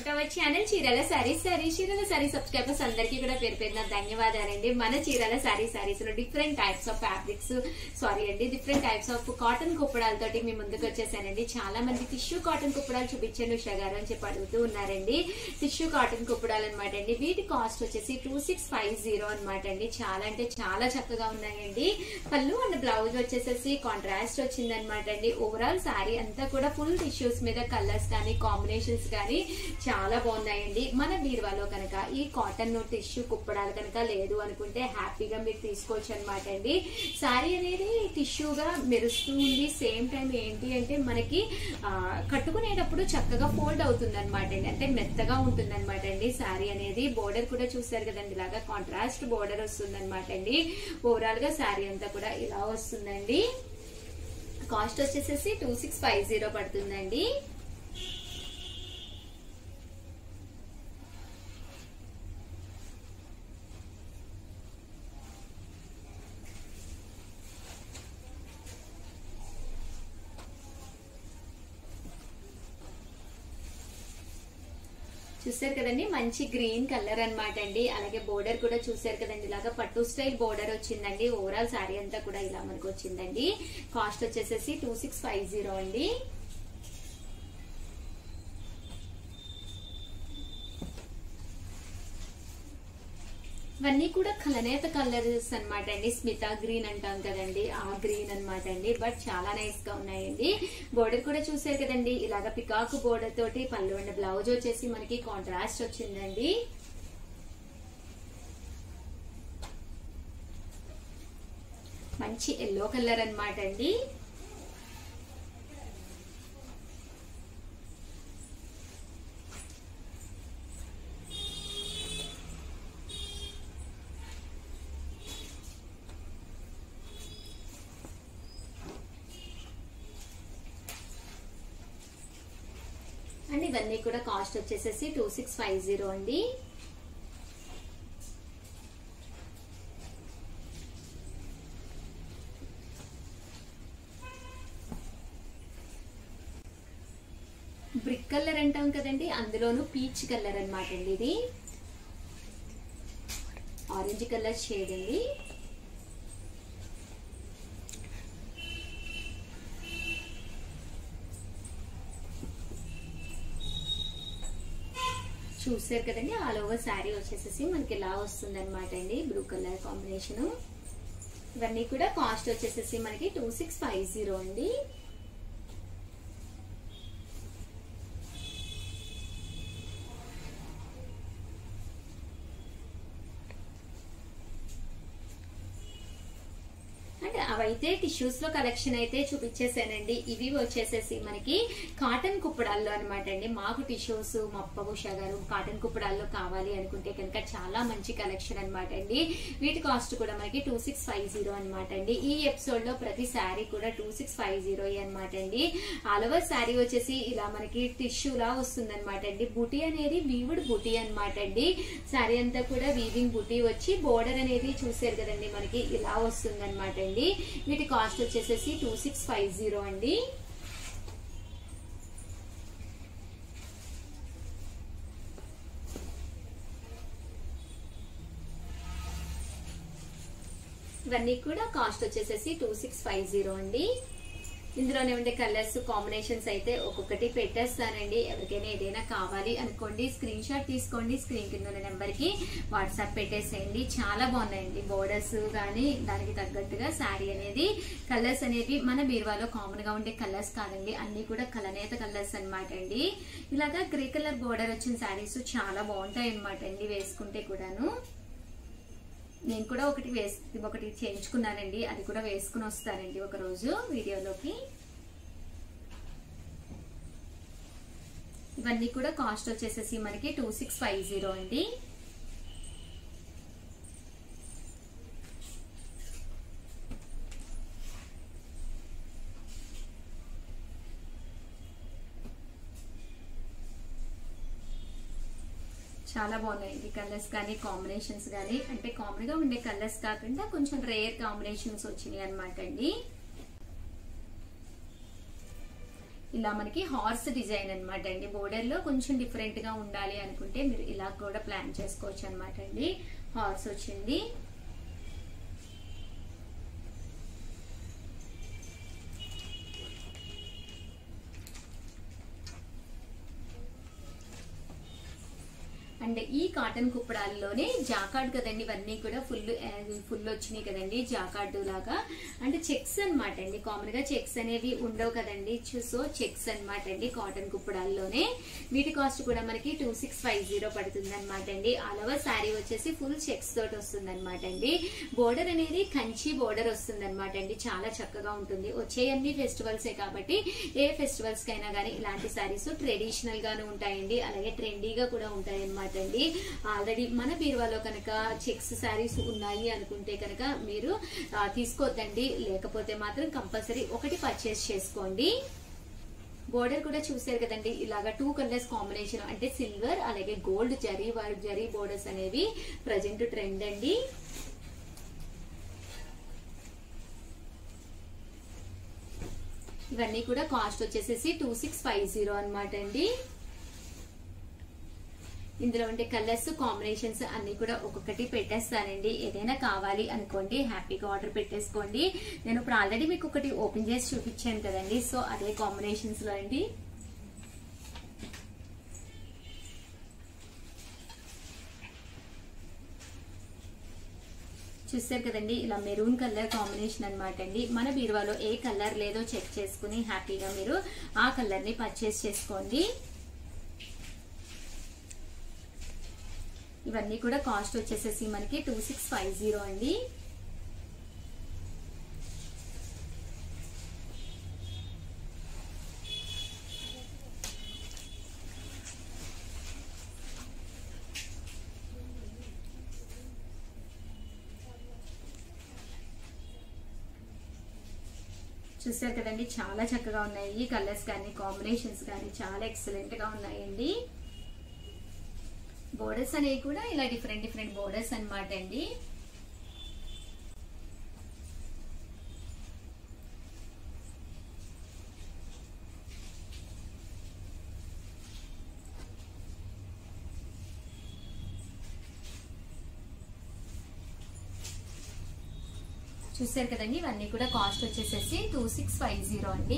to our channel Chirala sorry sorry Chirala sari subscribers అందరికీ కూడా పేరు పేరున ధన్యవాదాలండి మన చీరల సారీ సారీస్ లో different types of fabrics sari అండి డిఫరెంట్ టైప్స్ ఆఫ్ కాటన్ కుప్పడాలతోటి మీ ముందుకు వచ్చేసానండి చాలా మంది టిష్యూ కాటన్ కుప్పడాలు చూపించండి ఉషా గారు అని చెప్పి అడుగుతూ ఉన్నారండి టిష్యూ కాటన్ కుప్పడాలు అనమాట అండి వీటి కాస్ట్ వచ్చేసి టూ సిక్స్ ఫైవ్ జీరో అనమాట అండి చాలా అంటే చాలా చక్కగా ఉన్నాయండి పళ్ళు అండ్ బ్లౌజ్ వచ్చేసేసి కాంట్రాస్ట్ వచ్చిందనమాట అండి ఓవరాల్ సారీ అంతా కూడా ఫుల్ టిష్యూస్ మీద కలర్స్ కానీ కాంబినేషన్స్ కానీ చాలా బాగున్నాయండి మన బీరువాలో కనుక ఈ కాటన్ టిష్యూ కుప్పడాలు కనుక లేదు అనుకుంటే హ్యాపీగా మీరు తీసుకోవచ్చు అనమాట అండి సారీ అనేది టిష్యూగా మెరుస్తుంది సేమ్ టైం ఏంటి అంటే మనకి ఆ, కట్టుకునేటప్పుడు చక్కగా ఫోల్డ్ అవుతుంది అనమాట అండి అంటే మెత్తగా ఉంటుంది అనమాట అండి సారీ అనేది బోర్డర్ కూడా చూసారు కదండి ఇలాగా కాంట్రాస్ట్ బోర్డర్ వస్తుంది అనమాట అండి ఓవరాల్ గా సారీ అంతా కూడా ఇలా వస్తుందండి కాస్ట్ వచ్చేసేసి టూ సిక్స్ ఫైవ్ జీరో పడుతుందండి చూసారు కదండి మంచి గ్రీన్ కలర్ అన్నమాట అండి అలాగే బోర్డర్ కూడా చూసారు కదండి ఇలాగా పట్టు స్టైల్ బోర్డర్ వచ్చిందండి ఓవరాల్ సారీ అంతా కూడా ఇలా మనకు వచ్చిందండి కాస్ట్ వచ్చేసేసి టూ సిక్స్ ఫైవ్ జీరో అండి ఇవన్నీ కూడా కలనేత కలర్స్ అన్నమాట అండి స్మితా గ్రీన్ అంటాం కదండి ఆ గ్రీన్ అన్నమాట అండి బట్ చాలా నైస్ గా ఉన్నాయండి బోర్డర్ కూడా చూసారు కదండి ఇలాగ పికాక్ బోర్డర్ తోటి పళ్ళు అండ్ బ్లౌజ్ వచ్చేసి మనకి కాంట్రాస్ట్ వచ్చిందండి మంచి ఎల్లో కలర్ అన్నమాట అండి అండ్ ఇవన్నీ కూడా కాస్ట్ వచ్చేసేసి టూ సిక్స్ ఫైవ్ జీరో అండి బ్రిక్ కలర్ అంటాం కదండి అందులోను పీచ్ కలర్ అన్నమాట అండి ఇది ఆరెంజ్ కలర్ షేడ్ అండి చూసారు కదండి ఆల్ ఓవర్ శారీ వచ్చేసేసి మనకి ఇలా వస్తుంది అనమాట అండి బ్లూ కలర్ కాంబినేషన్ ఇవన్నీ కూడా కాస్ట్ వచ్చేసేసి మనకి టూ సిక్స్ ఫైవ్ జీరో అండి అంటే అవైతే టిష్యూస్ లో కలెక్షన్ అయితే చూపించేసానండి ఇవి వచ్చేసేసి మనకి కాటన్ కుప్పడాల్లో అనమాట అండి మాకు టిష్యూస్ మప్ప ఉషా గారు కాటన్ కుప్పడాల్లో కావాలి అనుకుంటే కనుక చాలా మంచి కలెక్షన్ అనమాట అండి వీటి కాస్ట్ కూడా మనకి టూ సిక్స్ ఫైవ్ జీరో అనమాట అండి ఈ ఎపిసోడ్ లో ప్రతి శారీ కూడా టూ సిక్స్ ఫైవ్ జీరో అనమాట అండి ఆల్ ఓవర్ శారీ వచ్చేసి ఇలా మనకి టిష్యూ లా వస్తుంది అనమాట అండి బుటీ అనేది వీవుడ్ బుటీ అనమాట అండి శారీ అంతా కూడా వీవింగ్ బుటీ వచ్చి బోర్డర్ అనేది చూసారు కదండి మనకి ఇలా వస్తుంది అనమాట అండి వీటి కాస్ట్ వచ్చేసేసి టూ సిక్స్ ఫైవ్ జీరో అండి ఇవన్నీ కూడా కాస్ట్ వచ్చేసేసి టూ సిక్స్ ఫైవ్ జీరో అండి ఇందులోనే ఉండే కలర్స్ కాంబినేషన్స్ అయితే ఒక్కొక్కటి పెట్టేస్తానండి ఎవరికైనా ఏదైనా కావాలి అనుకోండి స్క్రీన్ షాట్ తీసుకోండి స్క్రీన్ కింద ఉన్న నెంబర్ కి వాట్సాప్ పెట్టేసేయండి చాలా బాగున్నాయండి బోర్డర్స్ కానీ దానికి తగ్గట్టుగా శారీ అనేది కలర్స్ అనేవి మన బీరువాలో కామన్ గా ఉండే కలర్స్ కాదండి అన్ని కూడా కలనేత కలర్స్ అన్నమాట అండి ఇలాగా గ్రే కలర్ బోర్డర్ వచ్చిన శారీస్ చాలా బాగుంటాయి అనమాట అండి వేసుకుంటే కూడాను నేను కూడా ఒకటి వేస్ ఒకటి చేయించుకున్నానండి అది కూడా వేసుకుని వస్తానండి ఒక రోజు వీడియోలోకి ఇవన్నీ కూడా కాస్ట్ వచ్చేసేసి మనకి టూ సిక్స్ ఫైవ్ జీరో అండి చాలా బాగున్నాయండి కలర్స్ కానీ కాంబినేషన్స్ కానీ అంటే కామన్ గా ఉండే కలర్స్ కాకుండా కొంచెం రేర్ కాంబినేషన్స్ వచ్చినాయి అనమాట అండి ఇలా మనకి హార్స్ డిజైన్ అనమాట అండి బోర్డర్ లో కొంచెం డిఫరెంట్ గా ఉండాలి అనుకుంటే మీరు ఇలా కూడా ప్లాన్ చేసుకోవచ్చు అనమాట అండి హార్స్ వచ్చింది అండ్ ఈ కాటన్ కుప్పడాల్లోనే జాకార్డ్ కదండి ఇవన్నీ కూడా ఫుల్ ఫుల్ వచ్చినాయి కదండి జాకార్డు లాగా అంటే చెక్స్ అన్నమాట అండి కామన్ గా చెక్స్ అనేవి ఉండవు కదండి సో చెక్స్ అన్నమాట అండి కాటన్ కుప్పడాల్లోనే వీటి కాస్ట్ కూడా మనకి టూ సిక్స్ ఫైవ్ జీరో పడుతుంది అనమాట అండి అలవ శారీ వచ్చేసి ఫుల్ చెక్స్ తోటి వస్తుంది అనమాట అండి బోర్డర్ అనేది కంచి బోర్డర్ వస్తుంది అనమాట అండి చాలా చక్కగా ఉంటుంది వచ్చే అన్ని ఫెస్టివల్స్ కాబట్టి ఏ ఫెస్టివల్స్ కైనా కానీ ఇలాంటి శారీస్ ట్రెడిషనల్ గాను ఉంటాయండి అలాగే ట్రెండీగా కూడా ఉంటాయి అనమాట అండి ఆల్రెడీ మన బీరువాలో కనుక చెక్స్ శారీస్ ఉన్నాయి అనుకుంటే కనుక మీరు ఆ, తీసుకోవద్దండి లేకపోతే మాత్రం కంపల్సరీ ఒకటి పర్చేస్ చేసుకోండి బోర్డర్ కూడా చూసారు కదండి ఇలాగా టూ కలర్స్ కాంబినేషన్ అంటే సిల్వర్ అలాగే gold zari work zari borders అనేవి ప్రజెంట్ ట్రెండ్ అండి ఇవన్నీ కూడా కాస్ట్ వచ్చేసేసి టూ సిక్స్ ఫైవ్ జీరో అనమాట అండి ఇందులో ఉండే కలర్స్ కాంబినేషన్స్ అన్ని కూడా ఒక్కొక్కటి పెట్టేస్తానండి ఏదైనా కావాలి అనుకోండి హ్యాపీగా ఆర్డర్ పెట్టేసుకోండి నేను ఇప్పుడు ఆల్రెడీ మీకు ఒకటి ఓపెన్ చేసి చూపించాను కదండి సో అదే కాంబినేషన్స్ లో అండి చూస్తారు కదండి ఇలా మెరూన్ కలర్ కాంబినేషన్ అనమాట అండి మన బీరువాలో ఏ కలర్ లేదో చెక్ చేసుకుని హ్యాపీగా మీరు ఆ కలర్ ని పర్చేస్ చేసుకోండి ఇవన్నీ కూడా కాస్ట్ వచ్చేసేసి మనకి టూ సిక్స్ ఫైవ్ జీరో అండి చూసారు కదండి చాలా చక్కగా ఉన్నాయి ఈ కలర్స్ కానీ కాంబినేషన్స్ కానీ చాలా ఎక్సలెంట్ గా ఉన్నాయండి బోర్డర్స్ అనేవి కూడా ఇలా డిఫరెంట్ డిఫరెంట్ బోర్డర్స్ అన్నమాట అండి చూసారు కదండి ఇవన్నీ కూడా కాస్ట్ వచ్చేసేసి టూ సిక్స్ ఫైవ్ జీరో అండి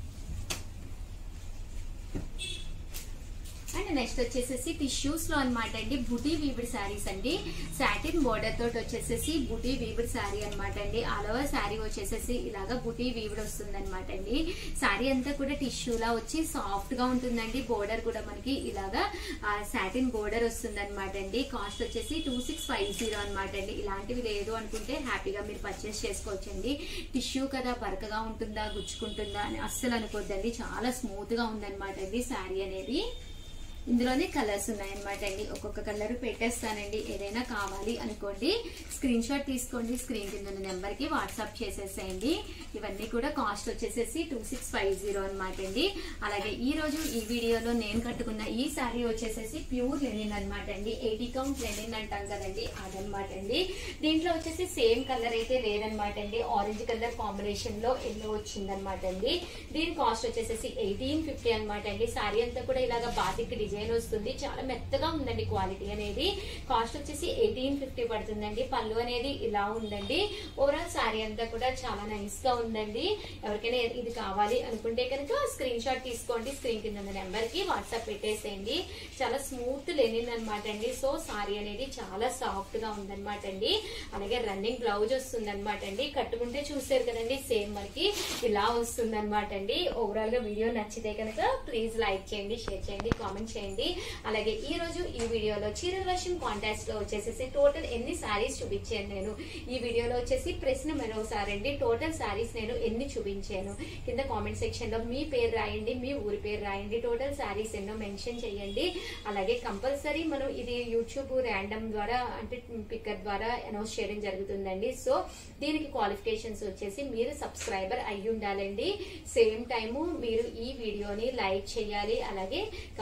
అండ్ నెక్స్ట్ వచ్చేసేసి టిష్యూస్ లో అనమాట అండి బుటీ వీవిడ్ శారీస్ అండి సాటిన్ బోర్డర్ తోటి వచ్చేసేసి బుటీ వీవిడ్ శారీ అనమాట అండి ఆల్ ఓవర్ శారీ వచ్చేసేసి ఇలాగా బుటీ వీవిడ్ వస్తుంది అనమాట అండి శారీ అంతా కూడా టిష్యూ లా వచ్చి సాఫ్ట్ గా ఉంటుందండి బోర్డర్ కూడా మనకి ఇలాగా సాటిన్ బోర్డర్ వస్తుంది అనమాట అండి కాస్ట్ వచ్చేసి టూ సిక్స్ ఫైవ్ జీరో అనమాట అండి ఇలాంటివి లేదు అనుకుంటే హ్యాపీగా మీరు పర్చేస్ చేసుకోవచ్చండి టిష్యూ కదా బరకగా ఉంటుందా గుచ్చుకుంటుందా అని అస్సలు అనుకోద్దండి చాలా స్మూత్ గా ఉందన్నమాట అండి శారీ అనేది ఇందులోనే కలర్స్ ఉన్నాయన్నమాట అండి ఒక్కొక్క కలర్ పెట్టేస్తానండి ఏదైనా కావాలి అనుకోండి స్క్రీన్ షాట్ తీసుకోండి స్క్రీన్ కింద ఉన్న నెంబర్ కి వాట్సాప్ చేసేసేయండి ఇవన్నీ కూడా కాస్ట్ వచ్చేసేసి టూ సిక్స్ ఫైవ్ జీరో అనమాట అండి అలాగే ఈ రోజు ఈ వీడియోలో నేను కట్టుకున్న ఈ శారీ వచ్చేసేసి ప్యూర్ లెనిన్ అనమాట అండి ఎయిటీ కౌంట్ లెనిన్ అంటాం కదండి అదనమాట అండి దీంట్లో వచ్చేసి సేమ్ కలర్ అయితే లేదనమాట అండి ఆరెంజ్ కలర్ కాంబినేషన్ లో ఎల్లో వచ్చిందనమాట అండి దీని కాస్ట్ వచ్చేసేసి ఎయిటీన్ ఫిఫ్టీ అనమాట అండి శారీ అంతా కూడా ఇలాగ బాతిక్ డిజైన్ వస్తుంది చాలా మెత్తగా ఉందండి క్వాలిటీ అనేది కాస్ట్ వచ్చేసి ఎయిటీన్ ఫిఫ్టీ పడుతుందండి పళ్ళు అనేది ఇలా ఉందండి ఓవరాల్ శారీ అంతా కూడా చాలా నైస్ గా ఉందండి ఎవరికైనా ఇది కావాలి అనుకుంటే కనుక స్క్రీన్ షాట్ తీసుకోండి స్క్రీన్ కింద ఉన్న నెంబర్ కి వాట్సాప్ పెట్టేసేయండి చాలా స్మూత్ లెనిన్ అనమాట అండి సో సారీ అనేది చాలా సాఫ్ట్ గా ఉందన్నమాట అండి అలాగే రన్నింగ్ బ్లౌజ్ వస్తుంది అనమాట అండి కట్టుకుంటే చూసారు కదండి సేమ్ మనకి ఇలా వస్తుంది అనమాట అండి ఓవరాల్ గా వీడియో నచ్చితే కనుక ప్లీజ్ లైక్ చేయండి షేర్ చేయండి కామెంట్ చేయండి అలాగే ఈ రోజు ఈ వీడియోలో చీరల వర్షం కాంటాక్ట్స్ లో వచ్చేసి టోటల్ ఎన్ని శారీస్ చూపించాను నేను ఈ వీడియోలో వచ్చేసి ప్రశ్న మరోసారి అండి టోటల్ శారీస్ నేను ఎన్ని చూపించాను కింద కామెంట్ సెక్షన్ లో మీ పేరు రాయండి మీ ఊరి పేరు రాయండి టోటల్ శారీస్ ఎన్నో మెన్షన్ చేయండి అలాగే కంపల్సరీ మనం ఇది యూట్యూబ్ ర్యాండమ్ ద్వారా అంటే పిక్కర్ ద్వారా అనౌన్స్ చేయడం జరుగుతుందండి సో దీనికి క్వాలిఫికేషన్స్ వచ్చేసి మీరు సబ్స్క్రైబర్ అయి ఉండాలండి సేమ్ టైము మీరు ఈ వీడియోని లైక్ చేయాలి అలాగే కంపల్సరీ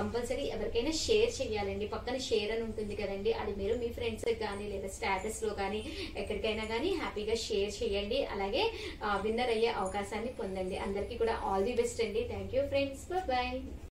ఎవరికైనా షేర్ చేయాలండి పక్కన షేర్ అని ఉంటుంది కదండి అది మీరు మీ ఫ్రెండ్స్ కానీ లేదా స్టేటస్ లో కానీ ఎక్కడికైనా కానీ హ్యాపీగా షేర్ చేయండి అలాగే విన్నర్ అయ్యే అవకాశాన్ని పొందండి అందరికీ కూడా ఆల్ ది బెస్ట్ అండి థ్యాంక్ యూ ఫ్రెండ్స్ బాయ్